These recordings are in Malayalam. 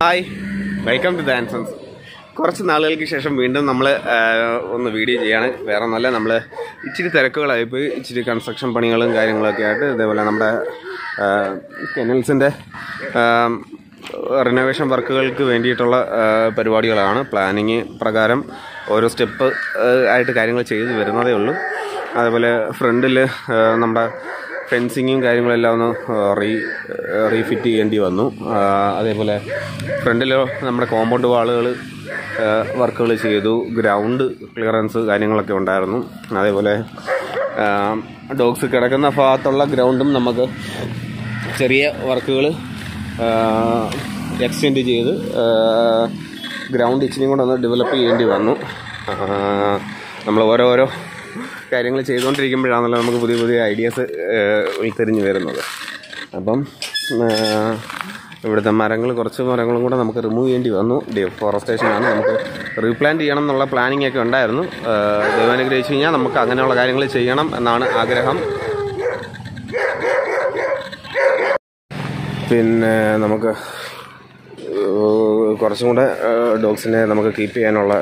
ഹായ് വെൽക്കം ടു ഡാൻസൻസ് കുറച്ച് നാളുകൾക്ക് ശേഷം വീണ്ടും നമ്മൾ ഒന്ന് വീഡിയോ ചെയ്യാണ് വേറെ ഒന്നല്ല നമ്മൾ ഇച്ചിരി തിരക്കുകളായി പോയി ഇച്ചിരി കൺസ്ട്രക്ഷൻ പണികളും കാര്യങ്ങളൊക്കെ ആയിട്ട് ഇതേപോലെ നമ്മുടെ കെനൽസിൻ്റെ റിനോവേഷൻ വർക്കുകൾക്ക് വേണ്ടിയിട്ടുള്ള ആ, പരിപാടികളാണ് പ്ലാനിങ് പ്രകാരം ഓരോ സ്റ്റെപ്പ് ആയിട്ട് കാര്യങ്ങൾ ചെയ്തു വരുന്നതേ ഉള്ളൂ അതേപോലെ ഫ്രണ്ടിൽ നമ്മുടെ ഫെൻസിങ്ങും കാര്യങ്ങളെല്ലാം ഒന്ന് റീ റീഫിറ്റ് ചെയ്യേണ്ടി വന്നു ആ, അതേപോലെ ഫ്രണ്ടിൽ നമ്മുടെ കോമ്പൗണ്ട് വാളുകൾ വർക്കുകൾ ചെയ്തു ഗ്രൗണ്ട് ക്ലിയറൻസ് കാര്യങ്ങളൊക്കെ ഉണ്ടായിരുന്നു അതേപോലെ ഡോഗ്സ് കിടക്കുന്ന ഭാഗത്തുള്ള ഗ്രൗണ്ടും നമുക്ക് ചെറിയ വർക്കുകൾ എക്സ്റ്റെൻഡ് ചെയ്ത് ഗ്രൗണ്ട് ഇച്ചിരി കൂടെ ഒന്ന് ഡെവലപ്പ് ചെയ്യേണ്ടി വന്നു നമ്മൾ ഓരോരോ കാര്യങ്ങൾ ചെയ്തുകൊണ്ടിരിക്കുമ്പോഴാണല്ലോ നമുക്ക് പുതിയ പുതിയ ഐഡിയാസ് ഉൾത്തിരിഞ്ഞ് വരുന്നത് അപ്പം ആ, ഇവിടുത്തെ മരങ്ങൾ കുറച്ച് മരങ്ങളും കൂടെ നമുക്ക് റിമൂവ് ചെയ്യേണ്ടി വന്നു ഡിഫോറസ്റ്റേഷനാണ് നമുക്ക് റീപ്ലാന്റ് ചെയ്യണം എന്നുള്ള പ്ലാനിങ് ഒക്കെ ഉണ്ടായിരുന്നു ആ, ദൈവം അനുഗ്രഹിച്ചു കഴിഞ്ഞാൽ നമുക്ക് അങ്ങനെയുള്ള കാര്യങ്ങൾ ചെയ്യണം എന്നാണ് ആഗ്രഹം പിന്നെ നമുക്ക് ഏഹ് കുറച്ചും കൂടെ ഡോഗ്സിനെ നമുക്ക് കീപ്പ് ചെയ്യാനുള്ള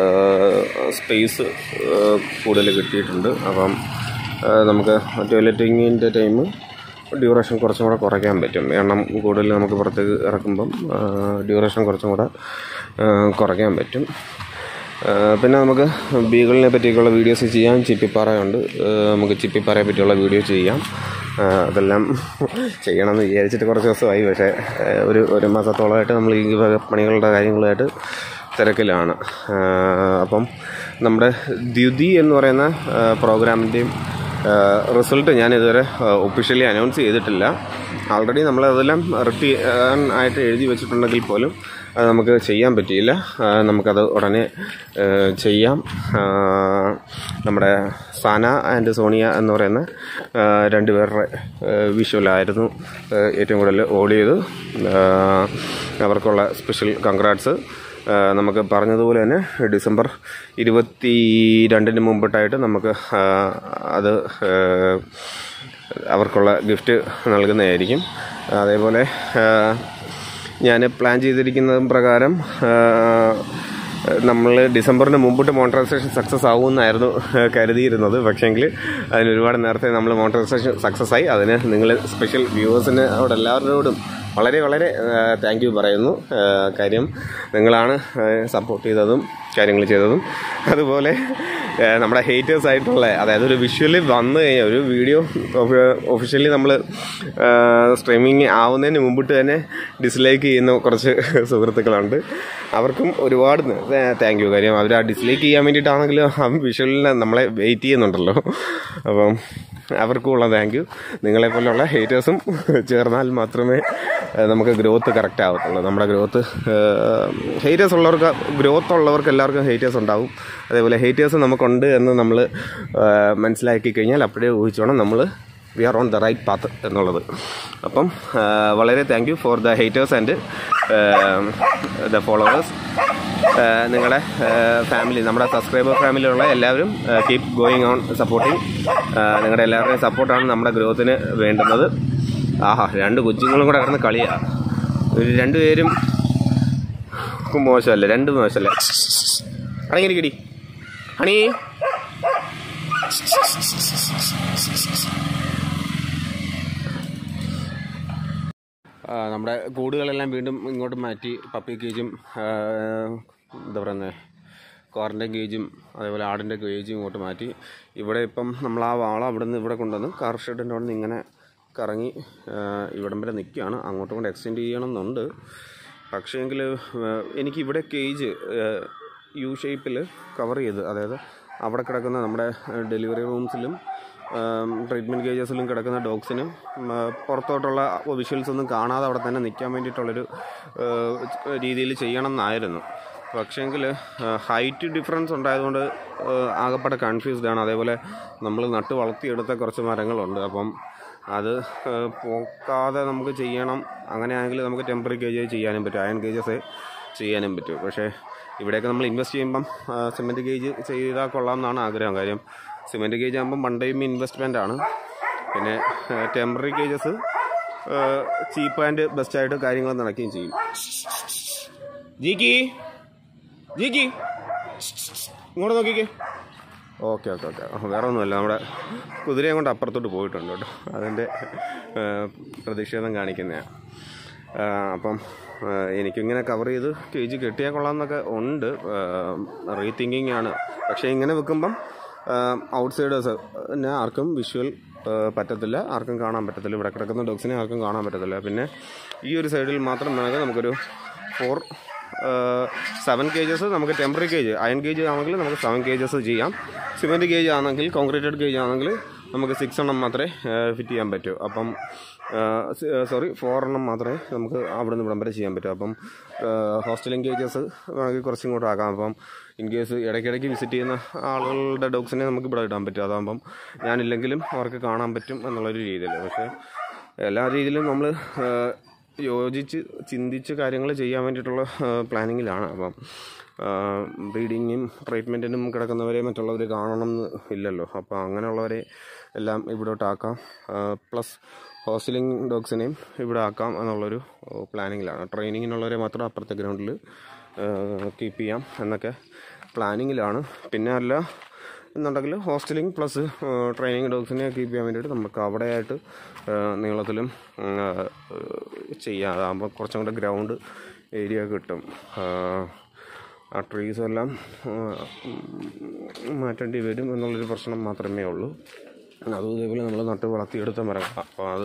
സ്പേസ് കൂടുതൽ കിട്ടിയിട്ടുണ്ട് അപ്പം ഏഹ് നമുക്ക് ടോയ്ലറ്റിങ്ങിൻ്റെ ടൈം ഡ്യൂറേഷൻ കുറച്ചും കൂടെ കുറയ്ക്കാൻ പറ്റും എണ്ണം കൂടുതൽ നമുക്ക് പുറത്തേക്ക് ഇറക്കുമ്പം ഡ്യൂറേഷൻ കുറച്ചും കൂടെ ഏഹ് കുറയ്ക്കാൻ പറ്റും ഏഹ് പിന്നെ നമുക്ക് ബീഗിളിനെ പറ്റിയൊക്കെയുള്ള വീഡിയോസ് ചെയ്യാം ചിപ്പിപ്പാറയുണ്ട് ഏഹ് നമുക്ക് ചിപ്പിപ്പാറയെ പറ്റിയുള്ള വീഡിയോ ചെയ്യാം ഏഹ് അതെല്ലാം ചെയ്യണമെന്ന് വിചാരിച്ചിട്ട് കുറച്ച് ദിവസമായി പക്ഷേ ഏഹ് ഒരു ഒരു മാസത്തോളമായിട്ട് നമ്മൾ ഈ വക പണികളുടെ കാര്യങ്ങളുമായിട്ട് തിരക്കിലാണ് ഏഹ് അപ്പം നമ്മുടെ ദ്യുതി എന്ന് പറയുന്ന പ്രോഗ്രാമിൻ്റെയും റിസൾട്ട് ഞാൻ ഇതുവരെ ഒഫീഷ്യലി അനൗൺസ് ചെയ്തിട്ടില്ല ആൾറെഡി നമ്മളതെല്ലാം റിട്ടേൺ ആയിട്ട് എഴുതി വെച്ചിട്ടുണ്ടെങ്കിൽ പോലും അത് നമുക്ക് ചെയ്യാൻ പറ്റിയില്ല ആ, നമുക്കത് ഉടനെ ഏ, ചെയ്യാം ആ, നമ്മുടെ സാന ആൻഡ് സോണിയ എന്ന് പറയുന്ന ആ, രണ്ട് പേരുടെ വിഷ്വലായിരുന്നു ഏറ്റവും കൂടുതൽ ഓടിയത് ആ, അവർക്കുള്ള സ്പെഷ്യൽ കൺഗ്രാറ്റ്സ് നമുക്ക് പറഞ്ഞതുപോലെ തന്നെ ഡിസംബർ ഇരുപത്തി രണ്ടിന് മുമ്പിട്ടായിട്ട് നമുക്ക് ആ, അത് ആ, അവർക്കുള്ള ഗിഫ്റ്റ് നൽകുന്നതായിരിക്കും അതേപോലെ ഞാൻ പ്ലാൻ ചെയ്തിരിക്കുന്നതും പ്രകാരം നമ്മൾ ഡിസംബറിന് മുമ്പിട്ട് മോണിറ്ററൈസേഷൻ സക്സസ് ആവുമെന്നായിരുന്നു കരുതിയിരുന്നത് പക്ഷേങ്കിൽ അതിന് ഒരുപാട് നേരത്തെ നമ്മൾ മോണിറ്ററൈസേഷൻ സക്സസ് ആയി അതിന് നിങ്ങൾ സ്പെഷ്യൽ വ്യൂവേഴ്സിന് അവിടെ എല്ലാവരോടും വളരെ വളരെ താങ്ക് യു പറയുന്നു ആ, കാര്യം നിങ്ങളാണ് സപ്പോർട്ട് ചെയ്തതും കാര്യങ്ങൾ ചെയ്തതും അതുപോലെ ആ, നമ്മുടെ ഹേറ്റേഴ്സ് ആയിട്ടുള്ള അതായത് ഒരു വിഷ്വലി വന്നു കഴിഞ്ഞാൽ ഒരു വീഡിയോ ഒഫീഷ്യലി നമ്മൾ സ്ട്രീമിങ് ആവുന്നതിന് മുമ്പിട്ട് തന്നെ ഡിസ്ലൈക്ക് ചെയ്യുന്ന കുറച്ച് സുഹൃത്തുക്കളുണ്ട് അവർക്കും ഒരുപാട് താങ്ക് യു കാര്യം അവർ ആ ഡിസ്ലൈക്ക് ചെയ്യാൻ വേണ്ടിയിട്ടാണെങ്കിലും ആ വിഷ്വലിനെ നമ്മളെ വെയിറ്റ് ചെയ്യുന്നുണ്ടല്ലോ അപ്പം അവർക്കുമുള്ള താങ്ക് യു നിങ്ങളെപ്പോലുള്ള ഹേറ്റേഴ്സും ചേർന്നാൽ മാത്രമേ ഏഹ്, നമുക്ക് ഗ്രോത്ത് കറക്റ്റ് ആവത്തുള്ളൂ നമ്മുടെ ഗ്രോത്ത് ഹേറ്റേഴ്സ് ഉള്ളവർക്ക് ഗ്രോത്ത് ഉള്ളവർക്ക് എല്ലാവർക്കും ഹേറ്റേഴ്സ് ഉണ്ടാവും അതേപോലെ ഹേറ്റേഴ്സ് നമുക്കുണ്ട് എന്ന് നമ്മൾ മനസ്സിലാക്കി കഴിഞ്ഞാൽ അപ്പോഴേ ഊഹിച്ചോണം നമ്മൾ we are on the right path എന്നുള്ളത് അപ്പം ആ, വളരെ thank you for the haters and the followers നിങ്ങളുടെ ഫാമിലി നമ്മുടെ സബ്സ്ക്രൈബർ ഫാമിലിയുള്ള എല്ലാവരും കീപ് ഗോയിങ് ഓൺ സപ്പോർട്ടിങ് നിങ്ങളുടെ എല്ലാവരുടെയും സപ്പോർട്ടാണ് നമ്മുടെ ഗ്രോത്തിന് വേണ്ടുന്നത് ആഹാ രണ്ട് കൊച്ചുങ്ങളും കൂടെ കിടന്ന് കളിയാ ഒരു രണ്ടുപേരും മോശമല്ല രണ്ട് മോശമല്ല അണങ്ങിരിക്കടി അണി ആ, നമ്മുടെ കൂടുകളെല്ലാം വീണ്ടും ഇങ്ങോട്ട് മാറ്റി പപ്പി കേജും ആ, എന്താ പറയുന്നത് ക്വാറൻറ്റൈൻ കേജും അതേപോലെ ആടിൻ്റെ കേജും ഇങ്ങോട്ട് മാറ്റി ഇവിടെ ഇപ്പം നമ്മൾ ആ വാള അവിടെ നിന്ന് ഇവിടെ കൊണ്ടുവന്ന് കാർ ഷെഡിൻ്റെ അവിടെ നിന്ന് ഇങ്ങനെ കറങ്ങി ആ, ഇവിടം വരെ നിൽക്കുകയാണ് അങ്ങോട്ടും കൊണ്ട് എക്സ്റ്റെൻഡ് ചെയ്യണമെന്നുണ്ട് പക്ഷേങ്കിൽ എനിക്ക് ഇവിടെ കേജ് യു ഷേപ്പിൽ കവർ ചെയ്ത് അതായത് അവിടെ കിടക്കുന്ന നമ്മുടെ ഡെലിവറി റൂംസിലും ട്രീറ്റ്മെൻറ്റ് കേജസിലും കിടക്കുന്ന ഡോഗ്സിനും പുറത്തോട്ടുള്ള വിഷ്വൽസ് ഒന്നും കാണാതെ അവിടെ തന്നെ നിൽക്കാൻ വേണ്ടിയിട്ടുള്ളൊരു രീതിയിൽ ചെയ്യണം എന്നായിരുന്നു പക്ഷേങ്കിൽ ഹൈറ്റ് ഡിഫറൻസ് ഉണ്ടായതുകൊണ്ട് ആ, ആകെപ്പാടെ കൺഫ്യൂസ്ഡ് ആണ് അതേപോലെ നമ്മൾ നട്ട് വളർത്തിയെടുത്ത കുറച്ച് മരങ്ങളുണ്ട് അപ്പം അത് ആ, പോക്കാതെ നമുക്ക് ചെയ്യണം അങ്ങനെയാണെങ്കിൽ നമുക്ക് ടെമ്പററി കേജ് ചെയ്യാനും പറ്റും അയൺ കേജസ് ചെയ്യാനും പറ്റും പക്ഷേ ഇവിടെയൊക്കെ നമ്മൾ ഇൻവെസ്റ്റ് ചെയ്യുമ്പം സിമെൻറ്റ് ഗേജ് ചെയ്താൽ കൊള്ളാം എന്നാണ് ആഗ്രഹം കാര്യം സിമെൻറ്റ് ഗേജ് ആകുമ്പം വൺ ടൈം ഇൻവെസ്റ്റ്മെൻ്റ് ആണ് പിന്നെ ടെമ്പററി കേജസ് ചീപ്പ് ആൻഡ് ബെസ്റ്റായിട്ട് കാര്യങ്ങൾ നടക്കുകയും ചെയ്യും ജീക്കി ജീക്കി ഇങ്ങോട്ട് നോക്കിക്കേ ഓക്കെ ഓക്കെ ഓക്കെ വേറെ ഒന്നുമല്ല നമ്മുടെ കുതിരയും കൊണ്ട് അപ്പുറത്തോട്ട് പോയിട്ടുണ്ട് കേട്ടോ അതിൻ്റെ ആ, പ്രതിഷേധം കാണിക്കുന്നതാണ് അപ്പം ആ, എനിക്കിങ്ങനെ കവർ ചെയ്ത് കേജ് കെട്ടിയാൽ കൊള്ളാമെന്നൊക്കെ ഉണ്ട് റീതിങ്കിങ് ആണ് പക്ഷേ ഇങ്ങനെ വെക്കുമ്പം ഔട്ട്സൈഡേഴ്സ് പിന്നെ ആർക്കും വിഷ്വൽ പറ്റത്തില്ല ആർക്കും കാണാൻ പറ്റത്തില്ല ഇവിടെ കിടക്കുന്ന ഡോഗ്സിനെ ആർക്കും കാണാൻ പറ്റത്തില്ല പിന്നെ ഈ ഒരു സൈഡിൽ മാത്രം വേണമെങ്കിൽ നമുക്കൊരു ഫോർ സെവൻ കേജസ് നമുക്ക് ടെമ്പററി കേജ് അയൺ കേജ് ആണെങ്കിൽ നമുക്ക് സെവൻ കേജസ് ചെയ്യാം സിമെൻറ്റ് കേജ് ആണെങ്കിൽ കോൺക്രീറ്റഡ് കേജ് ആണെങ്കിൽ നമുക്ക് സിക്സ് എണ്ണം മാത്രമേ ഫിറ്റ് ചെയ്യാൻ പറ്റൂ അപ്പം സോറി ഫോർ എണ്ണം മാത്രമേ നമുക്ക് അവിടെ നിന്ന് ഇവിടം വരെ ചെയ്യാൻ പറ്റൂ അപ്പം ഹോസ്റ്റലിംഗ് കേജസ് വേണമെങ്കിൽ കുറച്ചും കൂടെ ആക്കാം അപ്പം ഇൻ കേസ് ഇടയ്ക്കിടയ്ക്ക് വിസിറ്റ് ചെയ്യുന്ന ആളുകളുടെ ഡോഗ്സിനെ നമുക്ക് ഇവിടെ ഇടാൻ പറ്റും അതാകുമ്പം ഞാനില്ലെങ്കിലും അവർക്ക് കാണാൻ പറ്റും എന്നുള്ളൊരു രീതിയിൽ പക്ഷേ എല്ലാ രീതിയിലും നമ്മൾ യോജിച്ച് ചിന്തിച്ച് കാര്യങ്ങൾ ചെയ്യാൻ വേണ്ടിയിട്ടുള്ള പ്ലാനിങ്ങിലാണ് അപ്പം ബ്രീഡിങ്ങും ട്രീറ്റ്മെൻറ്റിനും കിടക്കുന്നവരെ മറ്റുള്ളവർ കാണണം എന്ന് ഇല്ലല്ലോ അപ്പോൾ അങ്ങനെയുള്ളവരെ എല്ലാം ഇവിടോട്ടാക്കാം പ്ലസ് ഹോസ്റ്റലിംഗ് ഡോഗ്സിനെയും ഇവിടെ ആക്കാം എന്നുള്ളൊരു പ്ലാനിങ്ങിലാണ് ട്രെയിനിങ്ങിനുള്ളവരെ മാത്രം അപ്പുറത്തെ ഗ്രൗണ്ടിൽ കീപ്പ് ചെയ്യാം എന്നൊക്കെ പ്ലാനിങ്ങിലാണ് പിന്നെ അല്ല എന്നുണ്ടെങ്കിൽ ഹോസ്റ്റലിംഗ് പ്ലസ് ട്രെയിനിങ് ഡോഗ്സിനെ കീപ്പ് ചെയ്യാൻ വേണ്ടിയിട്ട് നമുക്ക് അവിടെയായിട്ട് നീളത്തിലും ഉം, ആ, ചെയ്യാം അതാകുമ്പോൾ കുറച്ചും കൂടെ ഗ്രൗണ്ട് ഏരിയ കിട്ടും ആ, ആ ട്രീസ് എല്ലാം ആ, ഉം, മാറ്റേണ്ടി വരും എന്നുള്ളൊരു പ്രശ്നം മാത്രമേ ഉള്ളൂ അതും ഇതേപോലെ നമ്മൾ നട്ട് വളർത്തിയെടുത്ത മരം അപ്പോൾ അത്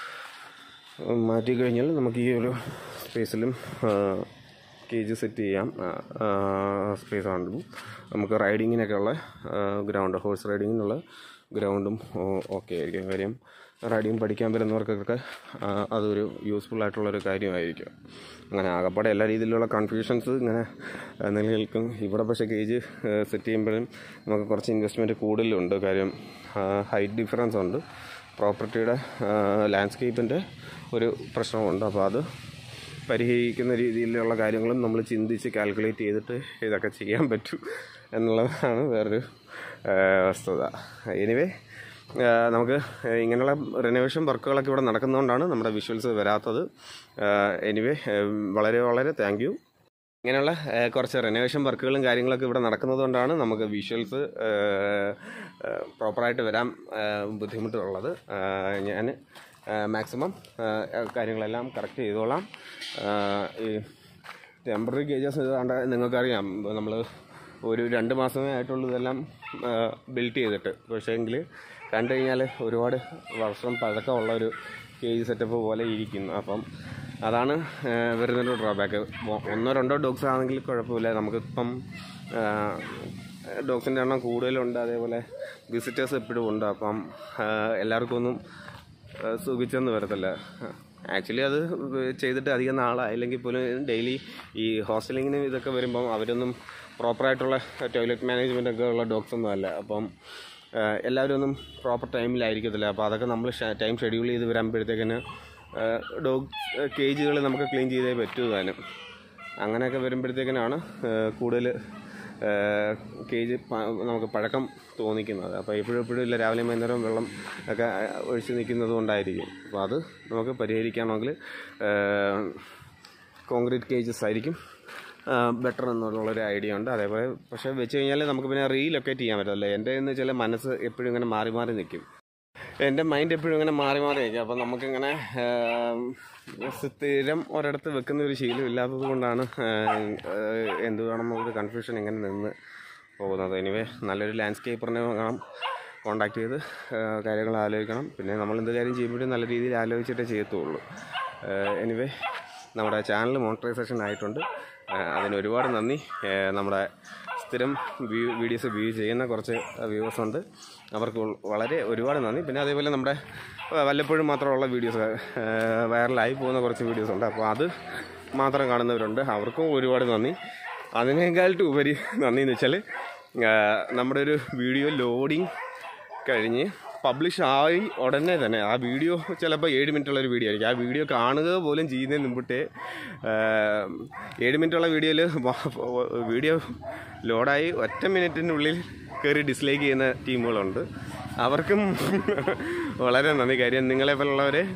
മാറ്റി കഴിഞ്ഞാൽ നമുക്ക് ഈ ഒരു സ്പേസിലും കേജ് സെറ്റ് ചെയ്യാം സ്പേസ് ആണ് നമുക്ക് റൈഡിങ്ങിനൊക്കെ ഉള്ള ഗ്രൗണ്ട് ഹോഴ്സ് റൈഡിങ്ങിനുള്ള ഗ്രൗണ്ടും ഓക്കെ ആയിരിക്കും കാര്യം റൈഡിങ് പഠിക്കാൻ വരുന്നവർക്കൊക്കെ ആ, അതൊരു യൂസ്ഫുൾ ആയിട്ടുള്ളൊരു കാര്യമായിരിക്കും അങ്ങനെ ആകപ്പാടെ എല്ലാ രീതിയിലുള്ള കൺഫ്യൂഷൻസ് ഇങ്ങനെ ആ, നിലനിൽക്കും ഇവിടെ പക്ഷേ കേജ് സെറ്റ് ചെയ്യുമ്പോഴും നമുക്ക് കുറച്ച് ഇൻവെസ്റ്റ്മെൻറ്റ് കൂടുതലുണ്ട് കാര്യം ഹൈറ്റ് ഡിഫറൻസ് ഉണ്ട് പ്രോപ്പർട്ടിയുടെ ലാൻഡ്സ്കേപ്പിൻ്റെ ഒരു പ്രശ്നമുണ്ട് അപ്പോൾ അത് പരിഹരിക്കുന്ന രീതിയിലുള്ള കാര്യങ്ങളും നമ്മൾ ചിന്തിച്ച് കാൽക്കുലേറ്റ് ചെയ്തിട്ട് ഇതൊക്കെ ചെയ്യാൻ പറ്റൂ എന്നുള്ളതാണ് വേറൊരു ആ, വസ്തുത എനിവേ നമുക്ക് ഇങ്ങനെയുള്ള റിനോവേഷൻ വർക്കുകളൊക്കെ ഇവിടെ നടക്കുന്നതുകൊണ്ടാണ് നമ്മുടെ വിഷ്വൽസ് വരാത്തത് എനിവേ വളരെ വളരെ താങ്ക് യു ഇങ്ങനെയുള്ള ഏഹ്, കുറച്ച് റിനോവേഷൻ വർക്കുകളും കാര്യങ്ങളൊക്കെ ഇവിടെ നടക്കുന്നതുകൊണ്ടാണ് നമുക്ക് വിഷ്വൽസ് പ്രോപ്പറായിട്ട് വരാൻ ഏഹ്, ബുദ്ധിമുട്ടുള്ളത് ഞാൻ മാക്സിമം കാര്യങ്ങളെല്ലാം കറക്റ്റ് ചെയ്തോളാം ഏഹ്, ഈ ടെമ്പററി ഗേജസ് കണ്ട നിങ്ങൾക്കറിയാം നമ്മൾ ഒരു രണ്ട് മാസമേ ആയിട്ടുള്ളൂ ഇതെല്ലാം ബിൽറ്റ് ചെയ്തിട്ട് പക്ഷേ എങ്കിൽ കണ്ടു കഴിഞ്ഞാൽ ഒരുപാട് വർഷം പഴക്കമുള്ള ഒരു കേജ് സെറ്റപ്പ് പോലെ ഇരിക്കുന്നു അപ്പം അതാണ് ആ, വരുന്നൊരു ഡ്രോബാക്ക് ഒന്നോ രണ്ടോ ഡോഗ്സ് ആണെങ്കിൽ കുഴപ്പമില്ല നമുക്കിപ്പം ഡോഗ്സിൻ്റെ എണ്ണം കൂടുതലുണ്ട് അതേപോലെ വിസിറ്റേഴ്സ് എപ്പോഴും ഉണ്ട് അപ്പം ആ, എല്ലാവർക്കും ഒന്നും ആ, സുഖിച്ചെന്ന് വരത്തില്ല ആക്ച്വലി അത് ചെയ്തിട്ട് അധികം നാളായില്ലെങ്കിൽ പോലും ഡെയിലി ഈ ഹോസ്റ്റലിങ്ങിന് ഇതൊക്കെ വരുമ്പം അവരൊന്നും പ്രോപ്പറായിട്ടുള്ള ടോയ്ലറ്റ് മാനേജ്മെൻ്റ് ഒക്കെ ഉള്ള ഡോഗ്സ് ഒന്നും അല്ല അപ്പം ആ, എല്ലാവരും ഒന്നും പ്രോപ്പർ ടൈമിലായിരിക്കത്തില്ല അപ്പോൾ അതൊക്കെ നമ്മൾ ടൈം ഷെഡ്യൂൾ ചെയ്ത് വരുമ്പോഴത്തേക്കിന് ഡോഗ് കേജുകൾ നമുക്ക് ക്ലീൻ ചെയ്തേ പറ്റൂ താനും അങ്ങനെയൊക്കെ വരുമ്പോഴത്തേക്കിനാണ് കൂടുതൽ കേജ് നമുക്ക് പഴക്കം തോന്നിക്കുന്നത് അപ്പോൾ എപ്പോഴും എപ്പോഴും ഇല്ല രാവിലെ വൈകുന്നേരം വെള്ളം ഒക്കെ ഒഴിച്ച് നിൽക്കുന്നത് കൊണ്ടായിരിക്കും അപ്പോൾ അത് നമുക്ക് പരിഹരിക്കണമെങ്കിൽ കോൺക്രീറ്റ് കേജസ് ആയിരിക്കും ബെറ്റർ എന്നുള്ളൊരു ഐഡിയ ഉണ്ട് അതേപോലെ പക്ഷേ വെച്ച് കഴിഞ്ഞാൽ നമുക്ക് പിന്നെ റീലൊക്കേറ്റ് ചെയ്യാൻ പറ്റില്ല എൻ്റെ എന്ന് വെച്ചാൽ മനസ്സ് എപ്പോഴും ഇങ്ങനെ മാറി മാറി നിൽക്കും എൻ്റെ മൈൻഡ് എപ്പോഴും ഇങ്ങനെ മാറി മാറി നിൽക്കും അപ്പം നമുക്കിങ്ങനെ ആം, സ്ഥിരം ഒരിടത്ത് വെക്കുന്ന ഒരു ശീലം ഇല്ലാത്തത് കൊണ്ടാണ് എന്ത് വേണം എന്നൊരു കൺഫ്യൂഷൻ ഇങ്ങനെ നിന്ന് പോകുന്നത് എനിവേ നല്ലൊരു ലാൻഡ്സ്കേപ്പറിനെ വേണം കോണ്ടാക്ട് ചെയ്ത് ആ, കാര്യങ്ങൾ ആലോചിക്കണം പിന്നെ നമ്മൾ എന്ത് കാര്യം ചെയ്യുമ്പോഴും നല്ല രീതിയിൽ ആലോചിച്ചിട്ടേ ചെയ്യത്തുള്ളൂ എനിവേ നമ്മുടെ ചാനൽ മോണിറ്ററൈസേഷൻ ആയിട്ടുണ്ട് ആ, അതിന് ഒരുപാട് നന്ദി ആ, നമ്മുടെ സ്ഥിരം വ്യൂ വീഡിയോസ് വ്യൂ ചെയ്യുന്ന കുറച്ച് വ്യൂവേഴ്സ് ഉണ്ട് അവർക്ക് ഉൾ- വളരെ ഒരുപാട് നന്ദി പിന്നെ അതേപോലെ നമ്മുടെ ആ, വല്ലപ്പോഴും മാത്രമുള്ള വീഡിയോസ് വൈറലായി പോകുന്ന കുറച്ച് വീഡിയോസ് ഉണ്ട് അപ്പോൾ അത് മാത്രം കാണുന്നവരുണ്ട് അവർക്കും ഒരുപാട് നന്ദി അതിനേക്കാളും ഉപരി നന്ദി എന്ന് വെച്ചാൽ ആ, നമ്മുടെ ഒരു വീഡിയോ ലോഡിങ് കഴിഞ്ഞ് പബ്ലിഷ് ആയി ഉടനെ തന്നെ ആ വീഡിയോ ചിലപ്പോൾ ഏഴ് മിനിറ്റുള്ള ഒരു വീഡിയോ ആയിരിക്കും ആ വീഡിയോ കാണുക പോലും ചെയ്യുന്നതിന് മുമ്പിട്ടേ ആ, ഏഴ് മിനിറ്റുള്ള വീഡിയോയിൽ വീഡിയോ ലോഡായി ഒറ്റ മിനിറ്റിനുള്ളിൽ കയറി ഡിസ്ലൈക്ക് ചെയ്യുന്ന ടീമുകളുണ്ട് അവർക്കും വളരെ നന്ദി കാര്യം നിങ്ങളെ പോലുള്ളവരെ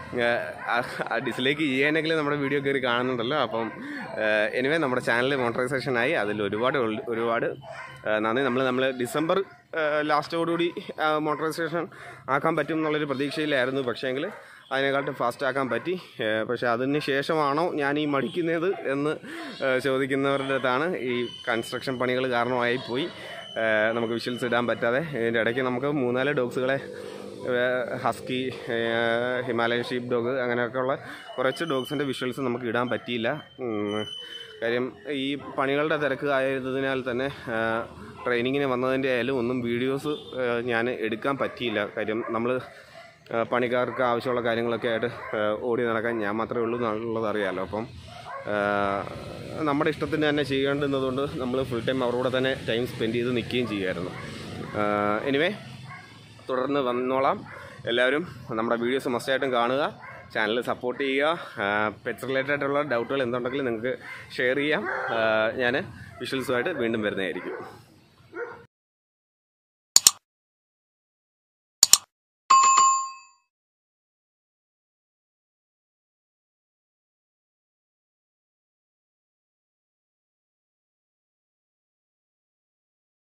ഡിസ്ലൈക്ക് ചെയ്യാനെങ്കിലും നമ്മുടെ വീഡിയോ കയറി കാണുന്നുണ്ടല്ലോ അപ്പം എനിവേ നമ്മുടെ ചാനൽ മോണിറ്ററൈസേഷനായി അതിൽ ഒരുപാട് ഉള്ള- ഒരുപാട് ആ, നന്ദി നമ്മൾ നമ്മൾ ഡിസംബർ ലാസ്റ്റോടുകൂടി മോണിറ്ററൈസേഷൻ ആക്കാൻ പറ്റും എന്നുള്ളൊരു പ്രതീക്ഷയിലായിരുന്നു പക്ഷേങ്കിൽ അതിനെക്കാട്ടും ഫാസ്റ്റ് ആക്കാൻ പറ്റി ഏ, പക്ഷേ അതിന് ശേഷമാണോ ഞാൻ ഈ മടിക്കുന്നത് എന്ന് ഏ, ചോദിക്കുന്നവരുടെ അടുത്താണ് ഈ കൺസ്ട്രക്ഷൻ പണികൾ കാരണമായി പോയി ഏ, നമുക്ക് വിഷ്വൽസ് ഇടാൻ പറ്റാതെ ഇതിൻ്റെ ഇടയ്ക്ക് നമുക്ക് മൂന്നാല് ഡോഗ്സുകളെ ഹസ്കി ഹിമാലയൻ ഷീപ്പ് ഡോഗ് അങ്ങനെയൊക്കെയുള്ള കുറച്ച് ഡോഗ്സിൻ്റെ വിഷ്വൽസ് നമുക്ക് ഇടാൻ പറ്റിയില്ല ഉം, കാര്യം ഈ പണികളുടെ തിരക്ക് ആയതിനാൽ തന്നെ ട്രെയിനിങ്ങിന് വന്നതിൻ്റെ ആയാലും ഒന്നും വീഡിയോസ് ഞാൻ എടുക്കാൻ പറ്റിയില്ല കാര്യം നമ്മൾ പണിക്കാർക്ക് ആവശ്യമുള്ള കാര്യങ്ങളൊക്കെ ആയിട്ട് ആ, ഓടി നടക്കാൻ ഞാൻ മാത്രമേ ഉള്ളൂ എന്നുള്ളത് അറിയാമല്ലോ അപ്പം ആ, നമ്മുടെ ഇഷ്ടത്തിന് തന്നെ ചെയ്യേണ്ടുന്നതുകൊണ്ട് നമ്മൾ ഫുൾ ടൈം അവരോട് തന്നെ ടൈം സ്പെൻഡ് ചെയ്ത് നിൽക്കുകയും ചെയ്യുമായിരുന്നു എനിവേ തുടർന്ന് വന്നോളാം എല്ലാവരും നമ്മുടെ വീഡിയോസ് മസ്റ്റായിട്ടും കാണുക ചാനൽ സപ്പോർട്ട് ചെയ്യുക പെറ്റ്സ് റിലേറ്റഡ് ആയിട്ടുള്ള ഡൗട്ടുകൾ എന്തുണ്ടെങ്കിലും നിങ്ങൾക്ക് ഷെയർ ചെയ്യാം ഞാൻ വിഷ്വൽസുമായിട്ട് വീണ്ടും വരുന്നതായിരിക്കും